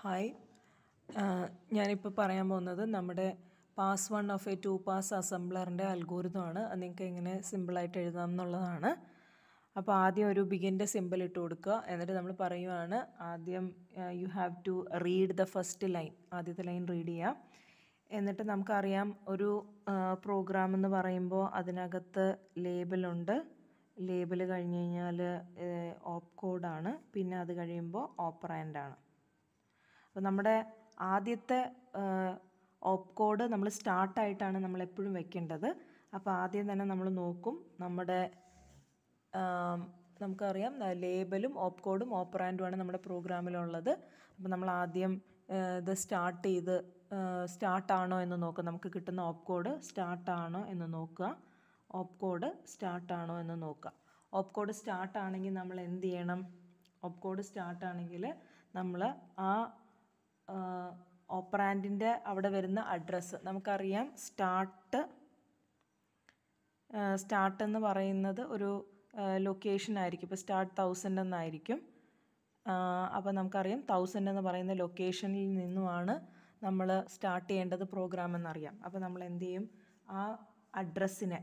hi ഞാനിപ്പോൾ പറയാൻ പോകുന്നത് നമ്മുടെ pass one of a two pass അസംബ്ലറിൻ്റെ അൽഗോരിതമാണ് അത് നിങ്ങൾക്ക് എങ്ങനെ സിമ്പിളായിട്ട് എഴുതാം എന്നുള്ളതാണ് അപ്പോൾ ആദ്യം ഒരു ബിഗിൻ്റെ സിമ്പിൾ ഇട്ട് കൊടുക്കുക എന്നിട്ട് നമ്മൾ പറയുവാണ് ആദ്യം you have to read the first line ആദ്യത്തെ ലൈൻ റീഡ് ചെയ്യാം എന്നിട്ട് നമുക്കറിയാം ഒരു പ്രോഗ്രാം എന്ന് പറയുമ്പോൾ അതിനകത്ത് ലേബലുണ്ട് ലേബൽ കഴിഞ്ഞ് കഴിഞ്ഞാൽ ഓപ്പ് കോഡാണ് പിന്നെ അത് കഴിയുമ്പോൾ ഓപ്പറാൻഡാണ് അപ്പോൾ നമ്മുടെ ആദ്യത്തെ ഓപ്പ് കോഡ് നമ്മൾ സ്റ്റാർട്ടായിട്ടാണ് നമ്മൾ എപ്പോഴും വെക്കേണ്ടത് അപ്പോൾ ആദ്യം തന്നെ നമ്മൾ നോക്കും നമ്മുടെ നമുക്കറിയാം ലേബലും ഓപ്പ് കോഡും ഓപ്പറാൻഡുമാണ് നമ്മുടെ പ്രോഗ്രാമിലുള്ളത് അപ്പോൾ നമ്മൾ ആദ്യം ഇത് സ്റ്റാർട്ട് ചെയ്ത് സ്റ്റാർട്ടാണോ എന്ന് നോക്കുക നമുക്ക് കിട്ടുന്ന ഓപ്പ് കോഡ് സ്റ്റാർട്ടാണോ എന്ന് നോക്കുക ഓപ്പ് കോഡ് സ്റ്റാർട്ടാണോ എന്ന് നോക്കുക ഓപ്പ് കോഡ് സ്റ്റാർട്ടാണെങ്കിൽ നമ്മൾ എന്ത് ചെയ്യണം ഓപ്പ് കോഡ് സ്റ്റാർട്ടാണെങ്കിൽ നമ്മൾ ആ ഓപ്പറാൻഡിൻ്റെ അവിടെ വരുന്ന അഡ്രസ്സ് നമുക്കറിയാം സ്റ്റാർട്ട് സ്റ്റാർട്ട് എന്ന് പറയുന്നത് ഒരു ലൊക്കേഷൻ ആയിരിക്കും ഇപ്പോൾ സ്റ്റാർട്ട് തൗസൻഡ് എന്നായിരിക്കും അപ്പോൾ നമുക്കറിയാം തൗസൻഡ് എന്ന് പറയുന്ന ലൊക്കേഷനിൽ നിന്നുമാണ് നമ്മൾ സ്റ്റാർട്ട് ചെയ്യേണ്ടത് പ്രോഗ്രാം എന്നറിയാം അപ്പോൾ നമ്മൾ എന്ത് ചെയ്യും ആ അഡ്രസ്സിനെ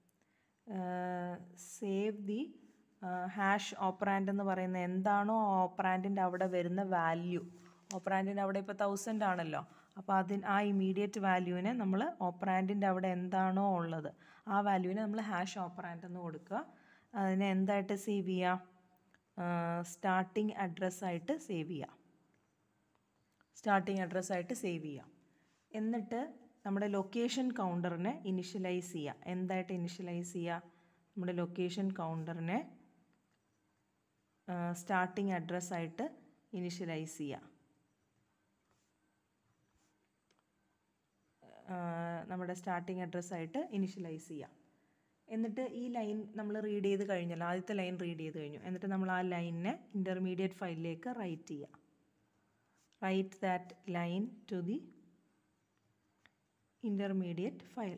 സേവ് ദി ഹാഷ് ഓപ്പറാൻഡ് എന്ന് പറയുന്ന എന്താണോ ഓപ്പറാൻഡിൻ്റെ അവിടെ വരുന്ന വാല്യൂ ഓപ്പറാൻഡിൻ്റെ അവിടെ ഇപ്പോൾ തൗസൻഡ് ആണല്ലോ അപ്പോൾ അതിന് ആ ഇമീഡിയറ്റ് വാല്യൂവിനെ നമ്മൾ ഓപ്പറാൻഡിൻ്റെ അവിടെ എന്താണോ ഉള്ളത് ആ വാല്യൂവിനെ നമ്മൾ ഹാഷ് ഓപ്പറാൻഡ് എന്ന് കൊടുക്കുക അതിനെ എന്തായിട്ട് സേവ് ചെയ്യുക സ്റ്റാർട്ടിങ് അഡ്രസ്സായിട്ട് സേവ് ചെയ്യുക സ്റ്റാർട്ടിങ് അഡ്രസ്സായിട്ട് സേവ് ചെയ്യുക എന്നിട്ട് നമ്മുടെ ലൊക്കേഷൻ കൗണ്ടറിനെ ഇനിഷ്യലൈസ് ചെയ്യുക എന്തായിട്ട് ഇനിഷ്യലൈസ് ചെയ്യുക നമ്മുടെ ലൊക്കേഷൻ കൗണ്ടറിനെ സ്റ്റാർട്ടിങ് അഡ്രസ്സായിട്ട് ഇനിഷ്യലൈസ് ചെയ്യുക നമ്മുടെ സ്റ്റാർട്ടിങ് അഡ്രസ്സായിട്ട് ഇനിഷ്യലൈസ് ചെയ്യാം എന്നിട്ട് ഈ ലൈൻ നമ്മൾ റീഡ് ചെയ്ത് കഴിഞ്ഞല്ലോ ആദ്യത്തെ ലൈൻ റീഡ് ചെയ്ത് കഴിഞ്ഞു എന്നിട്ട് നമ്മൾ ആ ലൈനിനെ ഇൻ്റർമീഡിയറ്റ് ഫയലിലേക്ക് റൈറ്റ് ചെയ്യുക write that line to the intermediate file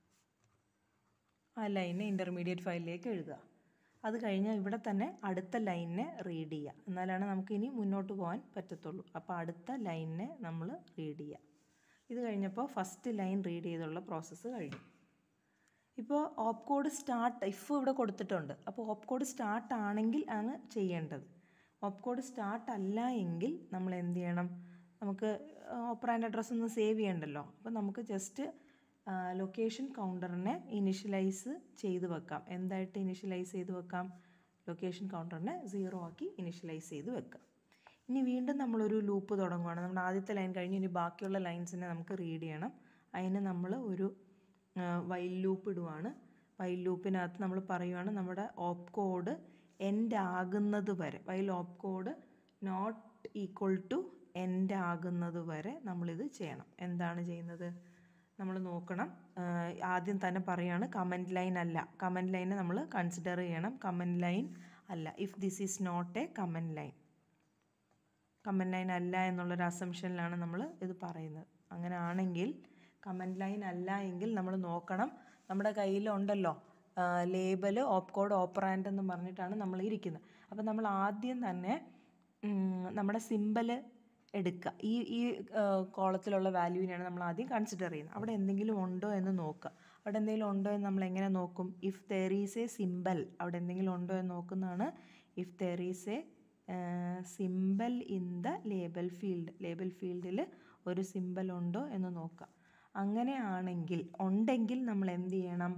ആ ലൈനെ ഇൻ്റർമീഡിയറ്റ് ഫയലിലേക്ക് എഴുതുക അത് കഴിഞ്ഞാൽ ഇവിടെ തന്നെ അടുത്ത ലൈനിനെ റീഡ് ചെയ്യുക എന്നാലാണ് നമുക്ക് ഇനി മുന്നോട്ട് പോകാൻ പറ്റത്തുള്ളൂ അപ്പോൾ അടുത്ത ലൈനിനെ നമ്മൾ റീഡ് ചെയ്യുക ഇത് കഴിഞ്ഞപ്പോൾ ഫസ്റ്റ് ലൈൻ റീഡ് ചെയ്തുള്ള പ്രോസസ്സ് കഴിഞ്ഞു ഇപ്പോൾ ഓപ്പ് കോഡ് സ്റ്റാർട്ട് ഇഫ് ഇവിടെ കൊടുത്തിട്ടുണ്ട് അപ്പോൾ ഓപ്പ് കോഡ് സ്റ്റാർട്ട് ആണെങ്കിൽ ആണ് ചെയ്യേണ്ടത് ഓപ്പ് കോഡ് സ്റ്റാർട്ട് അല്ല എങ്കിൽ നമ്മൾ എന്ത് ചെയ്യണം നമുക്ക് ഓപ്പറാൻഡ് അഡ്രസ്സ് ഒന്ന് സേവ് ചെയ്യണ്ടല്ലോ അപ്പോൾ നമുക്ക് ജസ്റ്റ് ലൊക്കേഷൻ കൗണ്ടറിനെ ഇനിഷ്യലൈസ് ചെയ്ത് വെക്കാം എന്തായിട്ട് ഇനിഷ്യലൈസ് ചെയ്ത് വെക്കാം ലൊക്കേഷൻ കൗണ്ടറിനെ സീറോ ആക്കി ഇനിഷ്യലൈസ് ചെയ്ത് വെക്കാം ഇനി വീണ്ടും നമ്മളൊരു ലൂപ്പ് തുടങ്ങുകയാണ് നമ്മുടെ ആദ്യത്തെ ലൈൻ കഴിഞ്ഞ് ഇനി ബാക്കിയുള്ള ലൈൻസിനെ നമുക്ക് റീഡ് ചെയ്യണം അതിന് നമ്മൾ ഒരു വൈൽ ലൂപ്പ് ഇടുവാണ് വൈൽ ലൂപ്പിനകത്ത് നമ്മൾ പറയുവാണ് നമ്മുടെ ഓപ്പ് കോഡ് എൻഡ് ആകുന്നത് വരെ while op code not equal to end ആകുന്നത് വരെ നമ്മളിത് ചെയ്യണം എന്താണ് ചെയ്യുന്നത് നമ്മൾ നോക്കണം ആദ്യം തന്നെ പറയുകയാണ് കമൻറ്റ് ലൈൻ അല്ല കമൻറ്റ് ലൈനെ നമ്മൾ കൺസിഡർ ചെയ്യണം കമൻറ്റ് ലൈൻ അല്ല if this is not a comment line comment line അല്ല എന്നുള്ളൊരു അസംഷനിലാണ് നമ്മൾ ഇത് പറയുന്നത് അങ്ങനെ ആണെങ്കിൽ കമൻറ്റ് ലൈൻ അല്ല എങ്കിൽ നമ്മൾ നോക്കണം നമ്മുടെ കയ്യിലുണ്ടല്ലോ ലേബൽ ഓപ്പ് കോഡ് ഓപ്പറാൻഡ് എന്ന് പറഞ്ഞിട്ടാണ് നമ്മൾ ഇരിക്കുന്നത് അപ്പോൾ നമ്മൾ ആദ്യം തന്നെ നമ്മുടെ സിമ്പൽ എടുക്കുക ഈ ഈ കോളത്തിലുള്ള വാല്യൂവിനെയാണ് നമ്മൾ ആദ്യം കൺസിഡർ ചെയ്യുന്നത് അവിടെ എന്തെങ്കിലും ഉണ്ടോ എന്ന് നോക്കുക അവിടെ എന്തെങ്കിലും ഉണ്ടോ എന്ന് നമ്മൾ എങ്ങനെ നോക്കും if there is a symbol അവിടെ എന്തെങ്കിലും ഉണ്ടോ എന്ന് നോക്കുന്നതാണ് if there is a symbol in the label field label ഫീൽഡിൽ ഒരു സിമ്പൽ ഉണ്ടോ എന്ന് നോക്കുക അങ്ങനെയാണെങ്കിൽ ഉണ്ടെങ്കിൽ നമ്മൾ എന്ത് ചെയ്യണം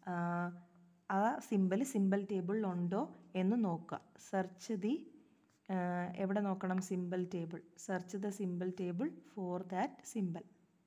ആ സിമ്പൽ സിമ്പൽ ടേബിളിൽ ഉണ്ടോ എന്ന് നോക്കുക സെർച്ച് ദി എവിടെ നോക്കണം symbol table search the symbol table for that symbol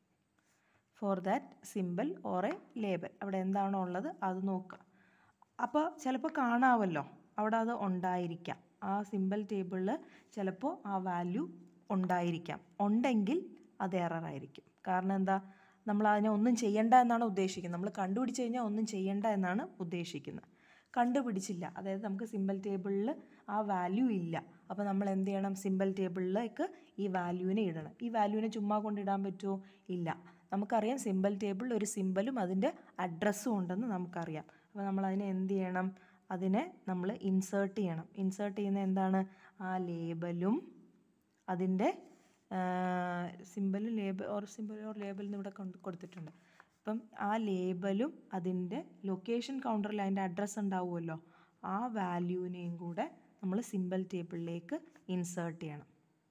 for that symbol or a label അവിടെ എന്താണോ ഉള്ളത് അത് നോക്കുക അപ്പോൾ ചിലപ്പോൾ കാണാമല്ലോ അവിടെ അത് ഉണ്ടായിരിക്കാം ആ സിമ്പൽ ടേബിളിൽ ചിലപ്പോൾ ആ വാല്യൂ ഉണ്ടായിരിക്കാം ഉണ്ടെങ്കിൽ അത് എററായിരിക്കും കാരണം എന്താ നമ്മൾ അതിനെ ഒന്നും ചെയ്യണ്ട എന്നാണ് ഉദ്ദേശിക്കുന്നത് നമ്മൾ കണ്ടുപിടിച്ച് കഴിഞ്ഞാൽ ഒന്നും ചെയ്യണ്ട എന്നാണ് ഉദ്ദേശിക്കുന്നത് കണ്ടുപിടിച്ചില്ല അതായത് നമുക്ക് സിമ്പൽ ടേബിളിൽ ആ വാല്യൂ ഇല്ല അപ്പോൾ നമ്മൾ എന്ത് ചെയ്യണം സിമ്പൽ ടേബിളിലേക്ക് ഈ വാല്യൂവിനെ ഇടണം ഈ വാല്യൂവിനെ ചുമ്മാ കൊണ്ടിടാൻ പറ്റുമോ ഇല്ല നമുക്കറിയാം സിമ്പൽ ടേബിളിൽ ഒരു സിമ്പലും അതിൻ്റെ അഡ്രസ്സും ഉണ്ടെന്ന് നമുക്കറിയാം അപ്പോൾ നമ്മൾ അതിനെ എന്ത് ചെയ്യണം അതിനെ നമ്മൾ ഇൻസേർട്ട് ചെയ്യണം ഇൻസേർട്ട് ചെയ്യുന്ന എന്താണ് ആ ലേബലും അതിൻ്റെ symbol label or symbol or label എന്ന് ഇവിടെ കൊണ്ട് കൊടുത്തിട്ടുണ്ട് അപ്പം ആ ലേബലും അതിൻ്റെ ലൊക്കേഷൻ കൗണ്ടറിൽ അതിൻ്റെ അഡ്രസ്സ് ഉണ്ടാവുമല്ലോ ആ വാല്യൂവിനെയും കൂടെ നമ്മൾ സിമ്പൽ ടേബിളിലേക്ക് ഇൻസേർട്ട് ചെയ്യണം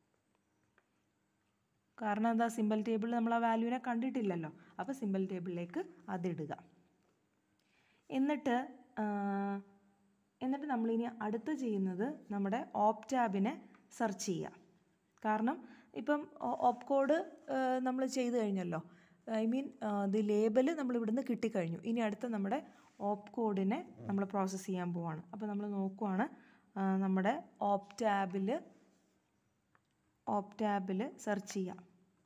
കാരണം എന്താ സിമ്പൽ ടേബിളിൽ നമ്മൾ ആ വാല്യൂവിനെ കണ്ടിട്ടില്ലല്ലോ അപ്പോൾ സിമ്പൽ ടേബിളിലേക്ക് അതിടുക എന്നിട്ട് ആ, എന്നിട്ട് നമ്മളിനി അടുത്ത് ചെയ്യുന്നത് നമ്മുടെ ഓപ്പ് ടാബിനെ സെർച്ച് ചെയ്യുക കാരണം ഇപ്പം ഓപ്പ് കോഡ് നമ്മൾ ചെയ്ത് കഴിഞ്ഞല്ലോ ഐ മീൻ ദി ലേബൽ നമ്മൾ ഇവിടുന്ന് കിട്ടിക്കഴിഞ്ഞു ഇനി അടുത്ത നമ്മുടെ ഓപ്പ് കോഡിനെ നമ്മൾ പ്രോസസ്സ് ചെയ്യാൻ പോവാണ് അപ്പോൾ നമ്മൾ നോക്കുവാണ് ആ, നമ്മുടെ ഓപ്പ് ടാബിൽ ഓപ്പ് ടാബിൽ സെർച്ച് ചെയ്യാം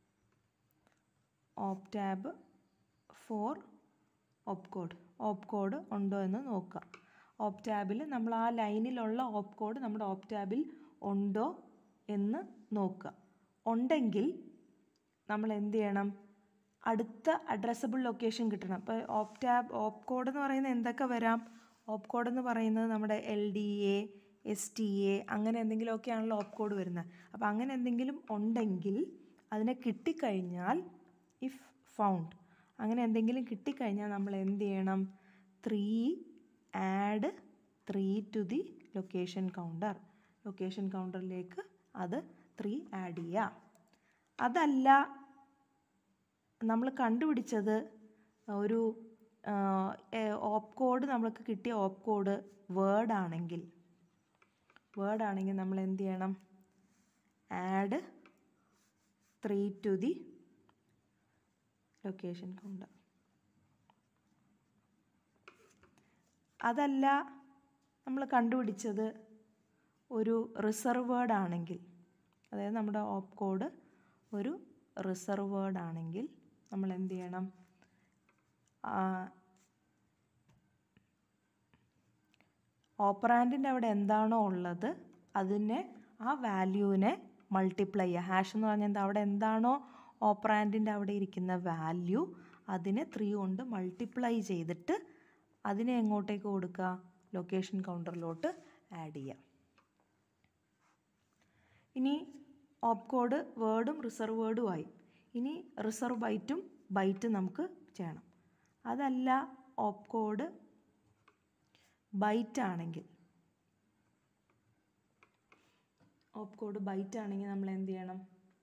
op tab for op code op code ഉണ്ടോ എന്ന് നോക്കുക ഓപ്പ് ടാബിൽ നമ്മൾ ആ ലൈനിലുള്ള ഓപ്പ് കോഡ് നമ്മുടെ ഓപ്പ് ടാബിൽ ഉണ്ടോ എന്ന് നോക്കുക ഉണ്ടെങ്കിൽ നമ്മൾ എന്ത് ചെയ്യണം അടുത്ത അഡ്രസ്സബിൾ ലൊക്കേഷൻ കിട്ടണം അപ്പോൾ ഓപ്പ് ടാബ് ഓപ്പ് കോഡ് എന്ന് പറയുന്നത് എന്തൊക്കെ വരാം ഓപ്പ് കോഡ് എന്ന് പറയുന്നത് നമ്മുടെ L D A S T A അങ്ങനെ എന്തെങ്കിലുമൊക്കെ ആണല്ലോ ഓപ്പ് കോഡ് വരുന്നത് അപ്പോൾ അങ്ങനെ എന്തെങ്കിലും ഉണ്ടെങ്കിൽ അതിനെ കിട്ടിക്കഴിഞ്ഞാൽ ഇഫ് ഫൗണ്ട് അങ്ങനെ എന്തെങ്കിലും കിട്ടിക്കഴിഞ്ഞാൽ നമ്മൾ എന്ത് ചെയ്യണം three add three to the location counter location കൗണ്ടറിലേക്ക് അത് ത്രീ ആഡ് ചെയ്യുക അതല്ല നമ്മൾ കണ്ടുപിടിച്ചത് ഒരു ഓപ്പ് കോഡ് നമ്മൾക്ക് കിട്ടിയ ഓപ്പ് കോഡ് വേർഡ് ആണെങ്കിൽ വേർഡ് ആണെങ്കിൽ നമ്മൾ എന്ത് ചെയ്യണം add three to the location counter അതല്ല നമ്മൾ കണ്ടുപിടിച്ചത് ഒരു റിസർവ് വേർഡ് ആണെങ്കിൽ അതായത് നമ്മുടെ ഓപ്പ് കോഡ് ഒരു റിസർവ് വേർഡ് ആണെങ്കിൽ നമ്മൾ എന്ത് ചെയ്യണം ഓപ്പറാൻഡിൻ്റെ അവിടെ എന്താണോ ഉള്ളത് അതിനെ ആ വാല്യൂവിനെ മൾട്ടിപ്ലൈ ചെയ്യുക ഹാഷ് എന്ന് പറഞ്ഞാൽ എന്താ അവിടെ എന്താണോ ഓപ്പറാൻഡിൻ്റെ അവിടെ ഇരിക്കുന്ന വാല്യൂ അതിനെ ത്രീ കൊണ്ട് മൾട്ടിപ്ലൈ ചെയ്തിട്ട് അതിനെ എങ്ങോട്ടേക്ക് കൊടുക്കുക ലൊക്കേഷൻ കൗണ്ടറിലോട്ട് ആഡ് ചെയ്യുക ഇനി ഓപ്പ് കോഡ് വേർഡും റിസർവ് വേർഡും ആയി ഇനി റിസർവ് ബൈറ്റും ബൈറ്റ് നമുക്ക് ചെയ്യണം അതല്ല ഓപ്പ് കോഡ് ബൈറ്റ് ആണെങ്കിൽ ഓപ്പ് കോഡ് ബൈറ്റ് ആണെങ്കിൽ നമ്മൾ എന്ത് ചെയ്യണം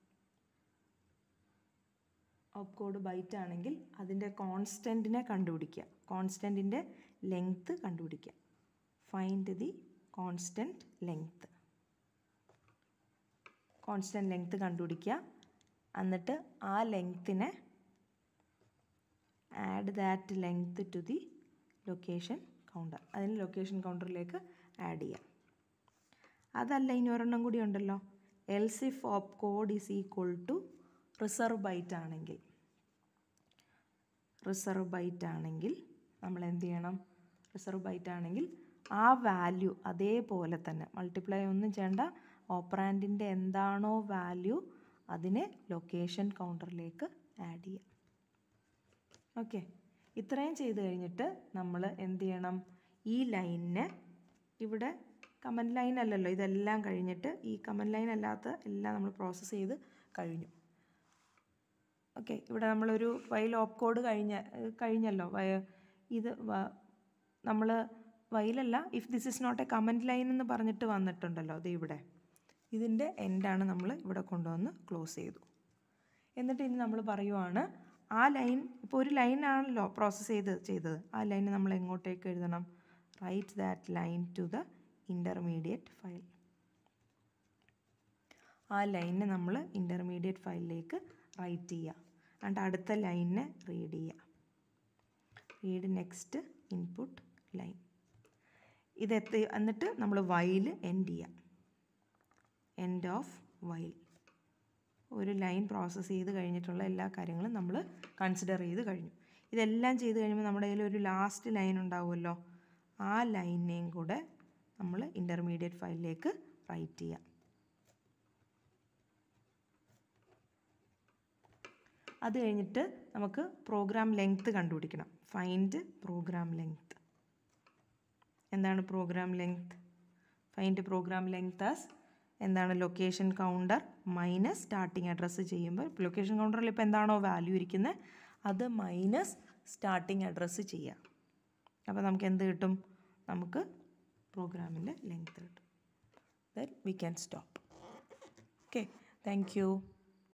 ഓപ്പ് കോഡ് ബൈറ്റ് ആണെങ്കിൽ അതിൻ്റെ കോൺസ്റ്റൻറ്റിനെ കണ്ടുപിടിക്കുക കോൺസ്റ്റൻറ്റിൻ്റെ ലെങ്ത്ത് കണ്ടുപിടിക്കുക find the constant length constant length കണ്ടുപിടിക്കുക എന്നിട്ട് ആ ലെങ്ത്തിനെ add that length to the location counter അതിന് ലൊക്കേഷൻ കൗണ്ടറിലേക്ക് ആഡ് ചെയ്യാം അതല്ല ഇനി ഒരെണ്ണം കൂടി ഉണ്ടല്ലോ else if op code is equal to reserve byte ആണെങ്കിൽ റിസർവ് ബൈറ്റ് ആണെങ്കിൽ നമ്മൾ എന്ത് ചെയ്യണം റിസർവ് ബൈറ്റ് ആണെങ്കിൽ ആ വാല്യൂ അതേപോലെ തന്നെ മൾട്ടിപ്ലൈ ഒന്നും ചെയ്യേണ്ട ഓപ്പറാൻഡിൻ്റെ എന്താണോ വാല്യൂ അതിനെ ലൊക്കേഷൻ കൗണ്ടറിലേക്ക് ആഡ് ചെയ്യാം ഓക്കെ ഇത്രയും ചെയ്ത് കഴിഞ്ഞിട്ട് നമ്മൾ എന്ത് ചെയ്യണം ഈ ലൈനിനെ ഇവിടെ കമൻറ്റ് ലൈൻ അല്ലല്ലോ ഇതെല്ലാം കഴിഞ്ഞിട്ട് ഈ കമൻറ്റ് ലൈൻ അല്ലാത്ത എല്ലാം നമ്മൾ പ്രോസസ്സ് ചെയ്ത് കഴിഞ്ഞു ഓക്കെ ഇവിടെ നമ്മളൊരു വൈൽ ഓപ്പ് കോഡ് കഴിഞ്ഞ കഴിഞ്ഞല്ലോ വയ- ഇത് നമ്മൾ വൈലല്ല if this is not a comment line എന്ന് പറഞ്ഞിട്ട് വന്നിട്ടുണ്ടല്ലോ അത് ഇവിടെ ഇതിൻ്റെ എൻഡാണ് നമ്മൾ ഇവിടെ കൊണ്ടുവന്ന് ക്ലോസ് ചെയ്തു എന്നിട്ട് ഇനി നമ്മൾ പറയുവാണ് ആ ലൈൻ ഇപ്പോൾ ഒരു ലൈൻ ആണല്ലോ പ്രോസസ്സ് ചെയ്ത് ചെയ്തത് ആ ലൈൻ നമ്മൾ എങ്ങോട്ടേക്ക് എഴുതണം write that line to the intermediate file ആ ലൈനിനെ നമ്മൾ ഇൻ്റർമീഡിയറ്റ് ഫയലിലേക്ക് റൈറ്റ് ചെയ്യുക എന്നിട്ട് അടുത്ത ലൈനിനെ റീഡ് ചെയ്യുക റീഡ് നെക്സ്റ്റ് ഇൻപുട്ട് ലൈൻ ഇതെത്തി എന്നിട്ട് നമ്മൾ വൈൽ എൻഡ് ചെയ്യുക എൻഡ് ഓഫ് വൈൽ ഒരു ലൈൻ പ്രോസസ്സ് ചെയ്ത് കഴിഞ്ഞിട്ടുള്ള എല്ലാ കാര്യങ്ങളും നമ്മൾ കൺസിഡർ ചെയ്ത് കഴിഞ്ഞു ഇതെല്ലാം ചെയ്ത് കഴിയുമ്പോൾ നമ്മുടെ കയ്യിൽ ഒരു ലാസ്റ്റ് ലൈൻ ഉണ്ടാവുമല്ലോ ആ ലൈനിനെയും കൂടെ നമ്മൾ ഇൻ്റർമീഡിയറ്റ് ഫയലിലേക്ക് റൈറ്റ് ചെയ്യാം അത് കഴിഞ്ഞിട്ട് നമുക്ക് പ്രോഗ്രാം ലെങ്ത്ത് കണ്ടുപിടിക്കണം ഫൈൻഡ് പ്രോഗ്രാം ലെങ്ത്ത് എന്താണ് program length find program length as എന്താണ് location counter minus starting address ചെയ്യുമ്പോൾ ലൊക്കേഷൻ കൗണ്ടറിൽ ഇപ്പോൾ എന്താണോ വാല്യൂ ഇരിക്കുന്നത് അത് മൈനസ് സ്റ്റാർട്ടിങ് അഡ്രസ്സ് ചെയ്യുക അപ്പോൾ നമുക്ക് എന്ത് കിട്ടും നമുക്ക് പ്രോഗ്രാമിൻ്റെ ലെങ്ത് കിട്ടും then we can stop okay thank U